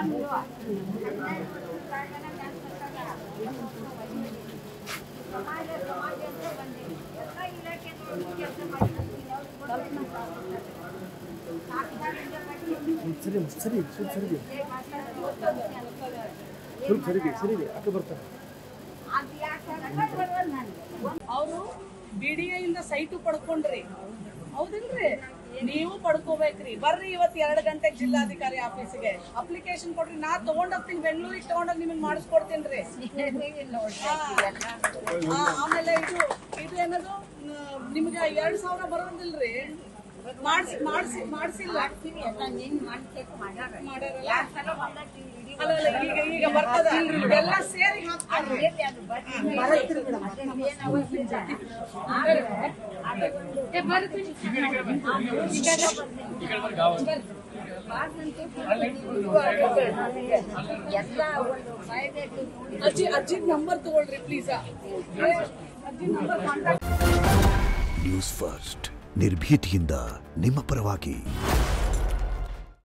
ಸರಿ ಸರಿ ಸ್ವಲ್ಪ ಸರಿಗೆ ಸ್ವಲ್ಪ ಸರಿಗೆ ಸರಿಗೆ ಅಕ್ಕ ಬರ್ತಾರೆ ಅವರು ಬಿಡಿಎ ಇಂದ ಸೈಟು ಪಡ್ಕೊಂಡ್ರಿ ಹೌದಿಲ್ರಿ ನೀವು ಪಡ್ಕೋಬೇಕ್ರಿ ಬರ್ರಿ ಇವತ್ತು ಎರಡು ಗಂಟೆಗೆ ಜಿಲ್ಲಾಧಿಕಾರಿ ಆಫೀಸ್ಗೆ ಅಪ್ಲಿಕೇಶನ್ ಕೊಡ್ರಿ ನಾ ತಗೊಂಡೋಗ್ತೀನಿ ಬೆಂಗಳೂರಿಗೆ ತಗೊಂಡೋಗಿ ನಿಮಗೆ ಮಾಡಿಸ್ಕೊಡ್ತೀನಿ ಆಮೇಲೆ ಇದು ಇದು ಏನದು ನ- ನಿಮ್ಗೆ ಎರಡ್ ಸಾವಿರ ಬರೋದಿಲ್ರಿ ಮಾಡ್ಸಿ ಮಾಡ್ಸಿ ಮಾಡ್ಸಿಲ್ಲ ಮಾಡ್ಯಾರಲ್ಲ? ಅಲ್ಲ, ಅಲ್ಲ, ಈಗ ಈಗ ಬರ್ತದ ಎಲ್ಲ ಸೇರಿ ಹಾಕ್ತಾರ್ರಿ ಅಜ್ಜಿ ಅಜ್ಜಿ ನಂಬರ್ ತಗೊಳ್ರಿ ಪ್ಲೀಸ್ ಅಜ್ಜಿ ನಂಬರ್ ಕಾಂಟ್ಯಾಕ್ಟ್ ನ್ಯೂಸ್ ಫಸ್ಟ್ ನಿರ್ಭೀತಿಯಿಂದ ನಿಮ್ಮ ಪರವಾಗಿ